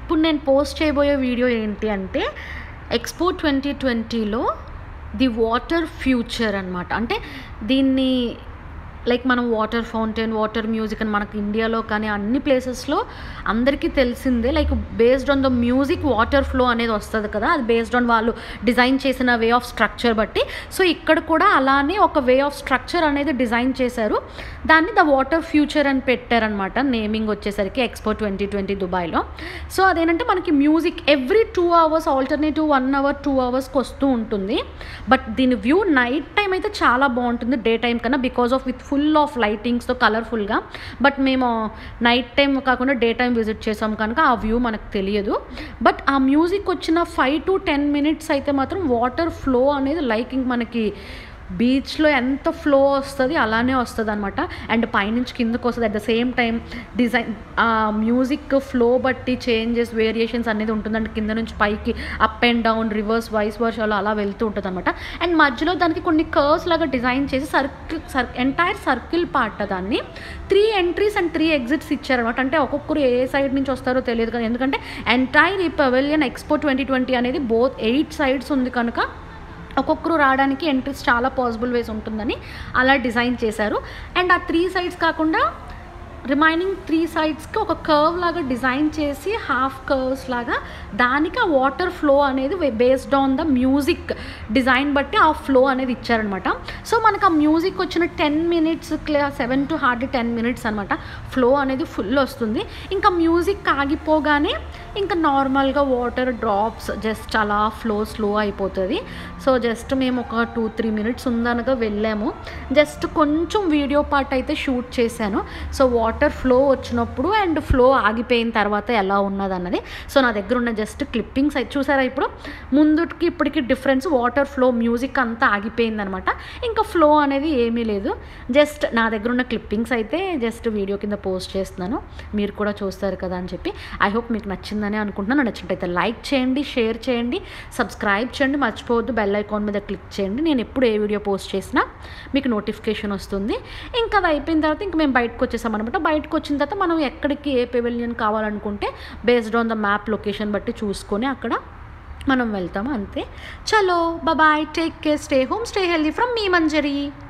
ఇప్పుడు నేను పోస్ట్ చేయబోయే వీడియో ఏంటి అంటే ఎక్స్పో ట్వంటీ ట్వంటీలో ది వాటర్ ఫ్యూచర్ అనమాట అంటే దీన్ని లైక్ మనం వాటర్ ఫౌంటైన్ వాటర్ మ్యూజిక్ అని మనకి ఇండియాలో కానీ అన్ని ప్లేసెస్లో అందరికీ తెలిసిందే like based on the music water flow అనేది వస్తుంది కదా అది బేస్డ్ ఆన్ వాళ్ళు డిజైన్ చేసిన వే ఆఫ్ స్ట్రక్చర్ బట్టి సో ఇక్కడ కూడా అలానే ఒక వే ఆఫ్ స్ట్రక్చర్ అనేది డిజైన్ చేశారు దాన్ని ద వాటర్ ఫ్యూచర్ అని పెట్టారనమాట నేమింగ్ వచ్చేసరికి ఎక్స్పో ట్వంటీ ట్వంటీ దుబాయ్లో సో అదేంటంటే మనకి music every two hours alternative one hour two అవర్స్కి వస్తూ ఉంటుంది బట్ దీని వ్యూ నైట్ టైం అయితే చాలా బాగుంటుంది డే టైం కన్నా because of with full of లైటింగ్స్తో కలర్ఫుల్గా బట్ మేము నైట్ టైం కాకుండా డే టైం విజిట్ చేసాం కనుక ఆ వ్యూ మనకు తెలియదు బట్ ఆ మ్యూజిక్ వచ్చిన ఫైవ్ టు టెన్ మినిట్స్ అయితే మాత్రం వాటర్ ఫ్లో అనేది లైక్ ఇంక మనకి బీచ్లో ఎంత ఫ్లో వస్తుంది అలానే వస్తుంది అనమాట అండ్ పైనుంచి కిందకు వస్తుంది at the same time design ఆ మ్యూజిక్ ఫ్లో బట్టి చేంజెస్ వేరియేషన్స్ అనేది ఉంటుందండి కింద నుంచి పైకి up and down reverse vice వర్షాలు అలా వెళ్తూ ఉంటుంది అనమాట అండ్ మధ్యలో దానికి కొన్ని కర్వ్స్ లాగా డిజైన్ చేసి circle sir entire circle part దాన్ని three entries and three exits ఇచ్చారనమాట అంటే ఒక్కొక్కరు ఏ సైడ్ నుంచి వస్తారో తెలియదు కదా ఎందుకంటే ఎంటైర్ ఈ పవెలియన్ ఎక్స్పో ట్వంటీ ట్వంటీ అనేది బోత్ ఎయిట్ సైడ్స్ ఉంది కనుక ఒక్కొక్కరు రావడానికి ఎంట్రీస్ చాలా పాసిబుల్ వేస్ ఉంటుందని అలా డిజైన్ చేశారు అండ్ ఆ త్రీ సైడ్స్ కాకుండా రిమైనింగ్ త్రీ సైడ్స్కి ఒక కర్వ్ లాగా డిజైన్ చేసి హాఫ్ కర్వ్స్ లాగా దానికి ఆ వాటర్ ఫ్లో అనేది based on the music design బట్టి ఆ ఫ్లో అనేది ఇచ్చారనమాట సో మనకు ఆ మ్యూజిక్ వచ్చిన ten minutes seven to hardly ten minutes అనమాట ఫ్లో అనేది ఫుల్ వస్తుంది ఇంకా మ్యూజిక్ ఆగిపోగానే ఇంకా నార్మల్గా వాటర్ డ్రాప్స్ జస్ట్ అలా ఫ్లో స్లో అయిపోతుంది సో జస్ట్ మేము ఒక టూ త్రీ మినిట్స్ ఉందనగా వెళ్ళాము జస్ట్ కొంచెం వీడియో పార్ట్ అయితే షూట్ చేశాను సో వాటర్ ఫ్లో వచ్చినప్పుడు అండ్ ఫ్లో ఆగిపోయిన తర్వాత ఎలా ఉన్నది అన్నది సో నా దగ్గర ఉన్న జస్ట్ క్లిప్పింగ్స్ అయితే చూసారా ఇప్పుడు ముందుకి ఇప్పటికి డిఫరెన్స్ వాటర్ ఫ్లో మ్యూజిక్ అంతా ఆగిపోయింది అనమాట ఇంకా ఫ్లో అనేది ఏమీ లేదు జస్ట్ నా దగ్గర ఉన్న క్లిప్పింగ్స్ అయితే జస్ట్ వీడియో కింద పోస్ట్ చేస్తున్నాను మీరు కూడా చూస్తారు కదా అని చెప్పి ఐ హోప్ మీకు నచ్చిందని అనుకుంటున్నాను నచ్చినట్టయితే లైక్ చేయండి షేర్ చేయండి సబ్స్క్రైబ్ చేయండి మర్చిపోవద్దు బెల్ ఐకాన్ మీద క్లిక్ చేయండి నేను ఎప్పుడు ఏ వీడియో పోస్ట్ చేసినా మీకు నోటిఫికేషన్ వస్తుంది ఇంకా అది అయిపోయిన తర్వాత ఇంక మేము బయటకు వచ్చేసాం అనమాట బయటకు వచ్చిన తర్వాత మనం ఎక్కడికి ఏ పెవిలియన్ కావాలనుకుంటే based on the map location బట్టి చూసుకొని అక్కడ మనం వెళ్తాము అంతే చలో bye take care stay home stay healthy from మీ మంజరీ